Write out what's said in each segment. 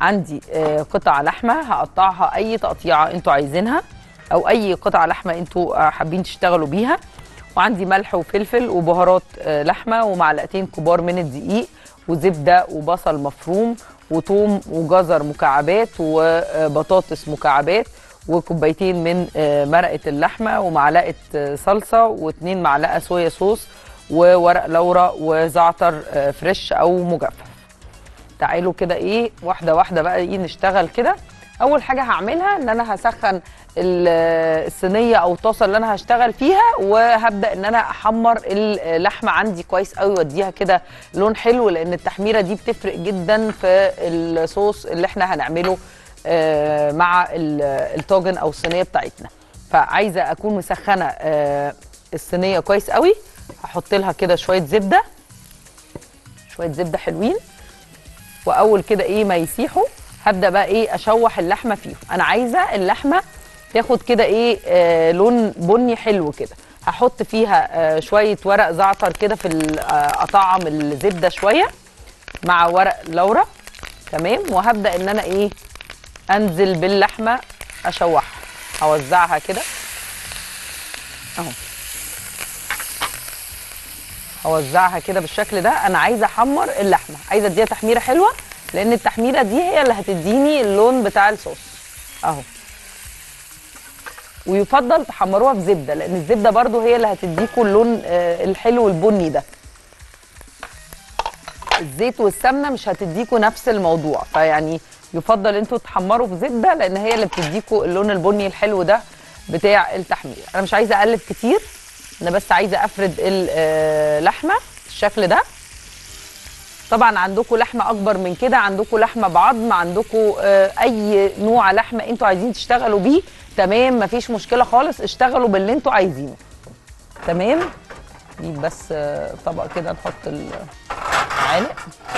عندي آه، قطع لحمه هقطعها اي تقطيعه انتوا عايزينها او اي قطع لحمه انتوا آه، حابين تشتغلوا بيها وعندي ملح وفلفل وبهارات آه، لحمه ومعلقتين كبار من الدقيق وزبده وبصل مفروم وثوم وجزر مكعبات وبطاطس مكعبات وكوبايتين من آه، مرقه اللحمه ومعلقه آه، صلصه واتنين معلقه صويا صوص وورق لورا وزعتر آه، فريش او مجفف تعالوا كده ايه واحده واحده بقى ايه نشتغل كده اول حاجه هعملها ان انا هسخن ال- الصينيه او الطاسه اللي انا هشتغل فيها وهبدا ان انا احمر اللحمه عندي كويس قوي واديها كده لون حلو لان التحميره دي بتفرق جدا في الصوص اللي احنا هنعمله آه، مع ال- الطاجن او الصينيه بتاعتنا فعايزه اكون مسخنه آه، الصينيه كويس قوي هحط لها كده شويه زبده شويه زبده حلوين واول كده ايه ما يسيحوا هبدا بقى ايه اشوح اللحمه فيهم انا عايزه اللحمه تاخد كده ايه آه لون بني حلو كده هحط فيها آه شويه ورق زعتر كده في ال- آه، اطعم الزبده شويه مع ورق لورا تمام وهبدا ان انا ايه انزل باللحمه اشوحها اوزعها كده اهو اوزعها كده بالشكل ده انا عايزه احمر اللحمه عايزه اديها تحميره حلوه لان التحميره دي هي اللي هتديني اللون بتاع الصوص اهو ويفضل تحمروها في زبده لان الزبده برضو هي اللي هتديكوا اللون آه، الحلو البني ده الزيت والسمنه مش هتديكوا نفس الموضوع فيعني يفضل انتوا تحمروا في زبده لان هي اللي بتديكوا اللون البني الحلو ده بتاع التحمير انا مش عايزه اقلب كتير انا بس عايزه افرد اللحمه بالشكل ده طبعا عندكم لحمه اكبر من كده عندكم لحمه بعظم عندكم آه، اي نوع لحمه انتوا عايزين تشتغلوا بيه تمام مفيش مشكله خالص اشتغلوا باللي انتوا عايزينه تمام نجيب بس آه، طبق كده نحط المعالق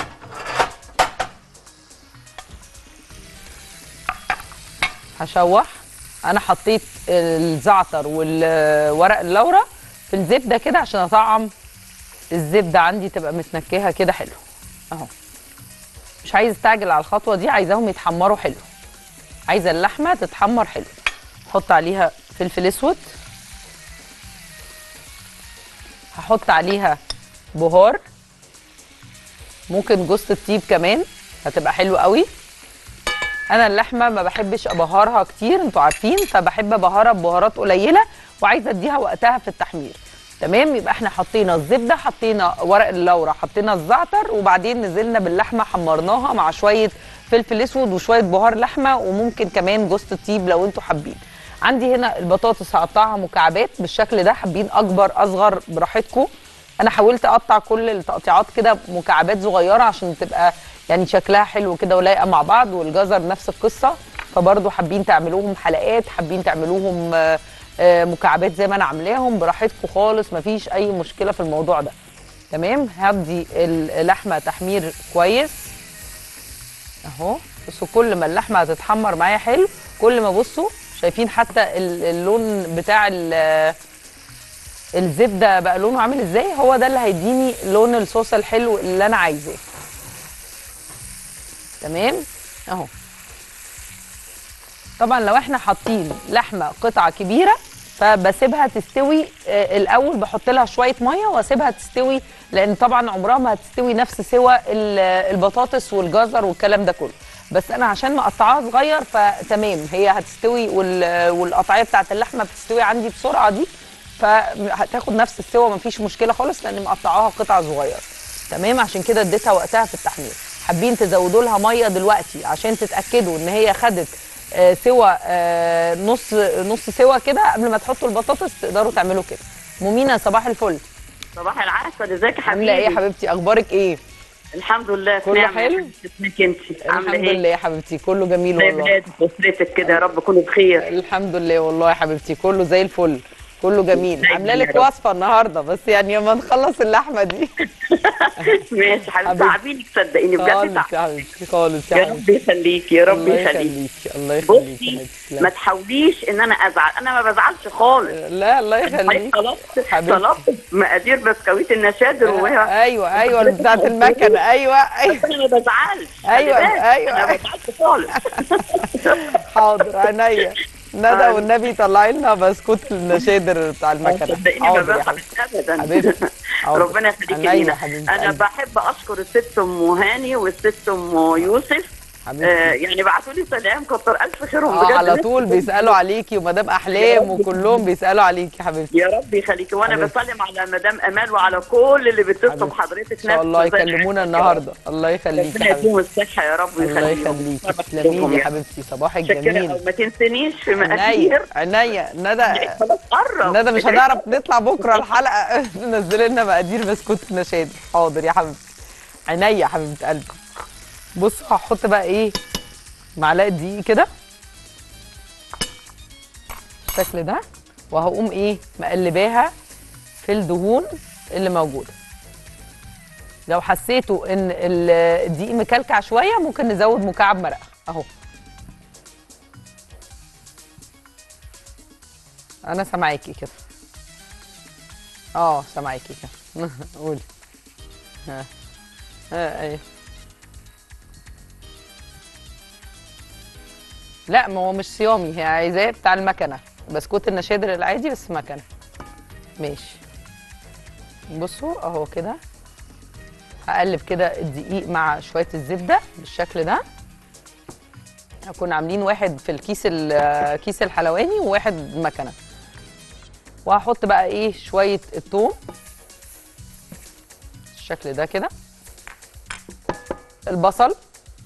هشوح انا حطيت الزعتر والورق اللورا في الزبده كده عشان اطعم الزبده عندي تبقى متنكهه كده حلو اهو مش عايز استعجل على الخطوه دي عايزاهم يتحمروا حلو عايزه اللحمه تتحمر حلو احط عليها فلفل اسود هحط عليها بهار ممكن جوز الطيب كمان هتبقى حلو قوي انا اللحمه ما بحبش ابهرها كتير انتوا عارفين فبحب ابهرها ببهارات قليله وعايزه اديها وقتها في التحمير تمام يبقى احنا حطينا الزبده حطينا ورق اللورا حطينا الزعتر وبعدين نزلنا باللحمه حمرناها مع شويه فلفل اسود وشويه بهار لحمه وممكن كمان جوز الطيب لو انتوا حابين عندي هنا البطاطس هقطعها مكعبات بالشكل ده حابين اكبر اصغر براحتكم انا حاولت اقطع كل التقطيعات كده مكعبات صغيره عشان تبقى يعني شكلها حلو كده ولايقه مع بعض والجزر نفس القصه فبرضه حابين تعملوهم حلقات حابين تعملوهم آه، آه، مكعبات زي ما انا عاملاهم براحتكم خالص مفيش اي مشكله في الموضوع ده تمام هدي اللحمه تحمير كويس اهو بصوا كل ما اللحمه هتتحمر معايا حلو كل ما بصوا شايفين حتى ال- اللون بتاع ال- الزبده بقى لونه عامل ازاي هو ده اللي هيديني لون الصوص الحلو اللي انا عايزاه تمام اهو طبعا لو احنا حاطين لحمه قطعه كبيره فبسيبها تستوي آه، الاول بحط لها شويه ميه واسيبها تستوي لان طبعا عمرها ما هتستوي نفس سوى ال- البطاطس والجزر والكلام ده كله بس انا عشان مقطعاها صغير فتمام هي هتستوي وال- والقطعيه بتاعت اللحمه بتستوي عندي بسرعه دي فهتاخد نفس السوى مفيش مشكله خالص لان مقطعاها قطع صغيره تمام عشان كده اديتها وقتها في التحمير حابين تزودوا لها ميه دلوقتي عشان تتاكدوا ان هي خدت آه، سوى آه، نص نص سوى كده قبل ما تحطوا البطاطس تقدروا تعملوا كده مؤمنه صباح الفل صباح العسل ازيك يا حبيبي عامله ايه يا حبيبتي اخبارك ايه الحمد لله في كله نعمة يا حلو؟ حبيبتي، اسمك انت عامله الحمد ايه لله يا حبيبتي كله جميل زي والله بلادك واسرتك كده يا رب كله بخير الحمد لله والله يا حبيبتي كله زي الفل كله جميل عامله لك وصفه النهارده بس يعني لما نخلص اللحمه دي ماشي حبيبتي حبيبتي. تعبيني صدقيني بجد خالص تعبيني يا حبيبتي خالص يا يا حبيبتي رب يخليكي يا رب الله يخليكي يخليكي الله يخليكي بصي يا حبيبتي. ما تحاوليش ان انا ازعل انا ما بزعلش خالص لا الله يخليك طلبت حبيبتي. طلبت مقادير بسكويت النشادر وهي ايوه ايوه بتاعت المكنه ايوه ايوه انا ما بزعلش أيوة، خلي بالك، أيوة. انا ما بزعلش خالص حاضر عينيا ندى آه. والنبي طلعي لنا بسكوت النشادر بتاع المكنه صدقيني ما حاضر يا بزعل حبيبتي ابدا حبيبتي. حاضر. ربنا يخليكي عينيا لينا حبيبتي انا قلبي. بحب اشكر الست ام هاني والست ام يوسف آه حبيبتي يعني بعتوا لي سلام كتر الف خيرهم اه بجد على ناس طول كتير. بيسالوا عليكي ومدام احلام وكلهم بيسالوا عليكي يا حبيبتي يا رب يخليكي وانا حبيبتي. بسلم على مدام امال وعلى كل اللي بيتصلوا حبيبتي. بحضرتك ان شاء الله زي يكلمونا حضرتك. النهارده الله يخليكي ربنا يا حبيبتي يديهم الصحه يا رب الله ويخليهم يخليكي ربنا تسلمي لي يخليهم يا يا حبيبتي صباحك شكرا جميل أو ما تنسنيش في مقادير عينيا عينيا ندى خلاص قرب ندى مش هنعرف نطلع بكره الحلقه ننزل لنا مقادير بسكوت النشادر حاضر يا حبيبتي عينيا يا حبيبه قلبي بصوا هحط بقى ايه معلقه دقيق كده بالشكل ده وهقوم ايه مقلباها في الدهون اللي موجوده لو حسيتوا ان ال- الدقيق مكلكع شويه ممكن نزود مكعب مرقه اهو انا سامعاكي كده اه سامعاكي كده قولي ها ها ايه لا ما هو مش صيامي هي عايزاه بتاع المكنه بسكوت النشادر العادي بس مكنه ماشي بصوا اهو كده هقلب كده الدقيق مع شويه الزبده بالشكل ده هكون عاملين واحد في الكيس ال- كيس الحلواني وواحد مكنه وهحط بقى ايه شويه الثوم بالشكل ده كده البصل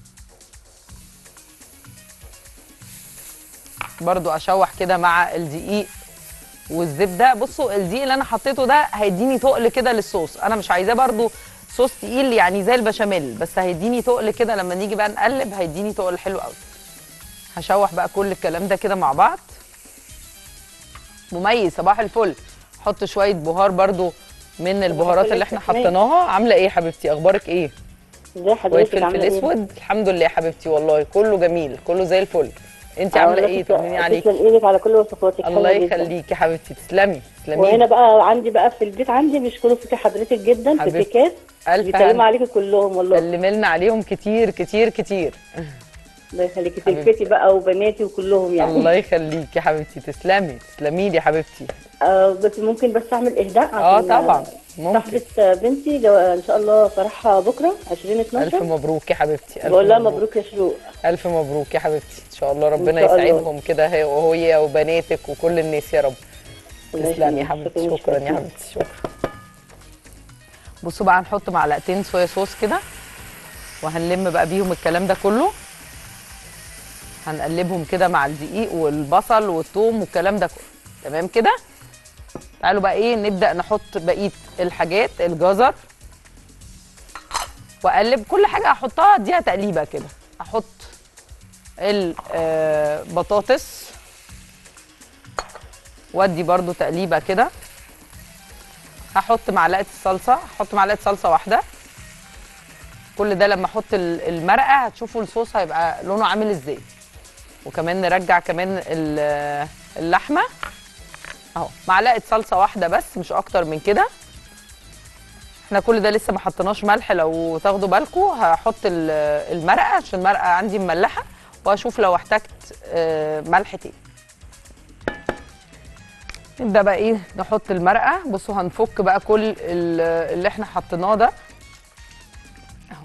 برضو اشوح كده مع الدقيق والزبده بصوا الدقيق اللي انا حطيته ده هيديني تقل كده للصوص انا مش عايزاه برضو صوص تقيل يعني زي البشاميل بس هيديني تقل كده لما نيجي بقى نقلب هيديني تقل حلو قوي هشوح بقى كل الكلام ده كده مع بعض مميز صباح الفل حط شويه بهار برضو من البهارات اللي احنا حطيناها عامله ايه يا حبيبتي اخبارك ايه ازي شويه حضرتك فلفل عامله ايه؟ اسود الحمد لله يا حبيبتي والله كله جميل كله زي الفل انت عامله ايه طمنيني عليك تسلم ايدك على كل وصفاتك الله حلوة جدا. يخليكي يا حبيبتي تسلمي تسلمي وهنا بقى عندي بقى في البيت عندي بيشكروا فيكي حضرتك جدا في حبيبتي. كيكات الف بيسلموا هنا عليكي كلهم والله سلملنا عليهم كتير كتير كتير الله يخليكي حبيبتي. تلفتي بقى وبناتي وكلهم يعني الله يخليكي يا حبيبتي تسلمي تسلمي لي يا حبيبتي آه بس ممكن بس اعمل اهداء اه عشان طبعا ممكن صاحبة بنتي جو... ان شاء الله فرحها بكره 20 الف 12 مبروك يا حبيبتي الف بقول لها مبروك يا شروق الف مبروك يا حبيبتي ان شاء الله ربنا شاء الله. يسعدهم كده هي وهي وبناتك وكل الناس يا رب الله تسلمي يا يخليك. حبيبتي شكرا يا حبيبتي شكرا بصوا بقى هنحط معلقتين صويا صوص كده وهنلم بقى بيهم الكلام ده كله هنقلبهم كده مع الدقيق والبصل والثوم والكلام ده كله تمام كده تعالوا بقى ايه نبدا نحط بقيه الحاجات الجزر واقلب كل حاجه احطها اديها تقليبه كده احط البطاطس وادي برضو تقليبه كده هحط معلقه الصلصه هحط معلقه صلصه واحده كل ده لما احط ال- المرقه هتشوفوا الصوص هيبقى لونه عامل ازاي وكمان نرجع كمان ال- اللحمه اهو معلقه صلصه واحده بس مش اكتر من كده احنا كل ده لسه ما حطيناش ملح لو تاخدوا بالكم هحط ال- المرقه عشان المرقه عندي مملحه واشوف لو احتجت آه، ملح تاني نبدا بقى ايه نحط المرقه بصوا هنفك بقى كل ال- اللي احنا حطيناه ده اهو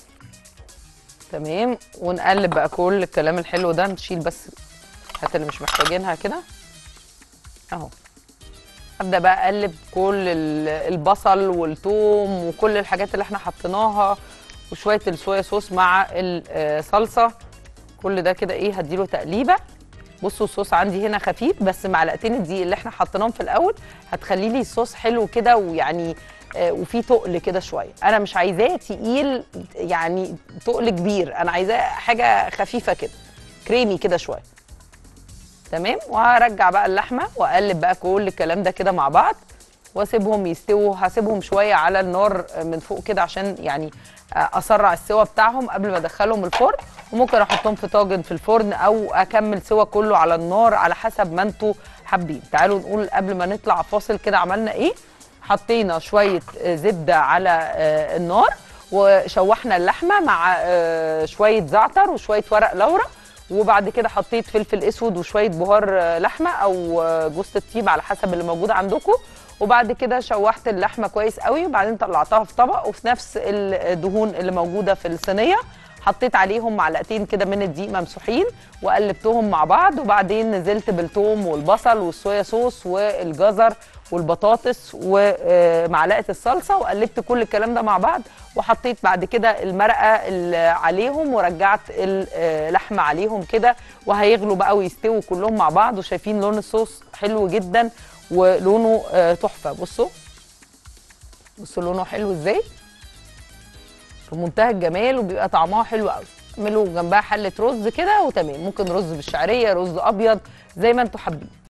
تمام ونقلب بقى كل الكلام الحلو ده نشيل بس الحاجات اللي مش محتاجينها كده اهو ابدا بقى اقلب كل ال- البصل والثوم وكل الحاجات اللي احنا حطيناها وشويه الصويا صوص مع الصلصه كل ده كده ايه هديله تقليبه بصوا الصوص عندي هنا خفيف بس معلقتين الدقيق اللي احنا حطيناهم في الاول هتخلي لي الصوص حلو كده ويعني آه، وفيه تقل كده شويه انا مش عايزاه تقيل يعني تقل كبير انا عايزاه حاجه خفيفه كده كريمي كده شويه تمام وهرجع بقى اللحمه واقلب بقى كل الكلام ده كده مع بعض واسيبهم يستووا هسيبهم شويه على النار من فوق كده عشان يعني اسرع السوا بتاعهم قبل ما ادخلهم الفرن وممكن احطهم في طاجن في الفرن او اكمل سوا كله على النار على حسب ما انتوا حابين تعالوا نقول قبل ما نطلع فاصل كده عملنا ايه حطينا شويه زبده على النار وشوحنا اللحمه مع شويه زعتر وشويه ورق لورا وبعد كده حطيت فلفل اسود وشويه بهار لحمه او جوز الطيب على حسب اللي موجود عندكم وبعد كده شوحت اللحمه كويس قوي وبعدين طلعتها في طبق وفي نفس الدهون اللي موجوده في الصينيه حطيت عليهم معلقتين كده من الدقيق ممسوحين وقلبتهم مع بعض وبعدين نزلت بالثوم والبصل والصويا صوص والجزر والبطاطس ومعلقه الصلصه وقلبت كل الكلام ده مع بعض وحطيت بعد كده المرقه اللي عليهم ورجعت اللحمه عليهم كده وهيغلوا بقى ويستووا كلهم مع بعض وشايفين لون الصوص حلو جدا ولونه تحفه بصوا بصوا لونه حلو ازاي في منتهى الجمال وبيبقى طعمها حلو قوي اعملوا جنبها حله رز كده وتمام ممكن رز بالشعريه رز ابيض زي ما انتوا حابين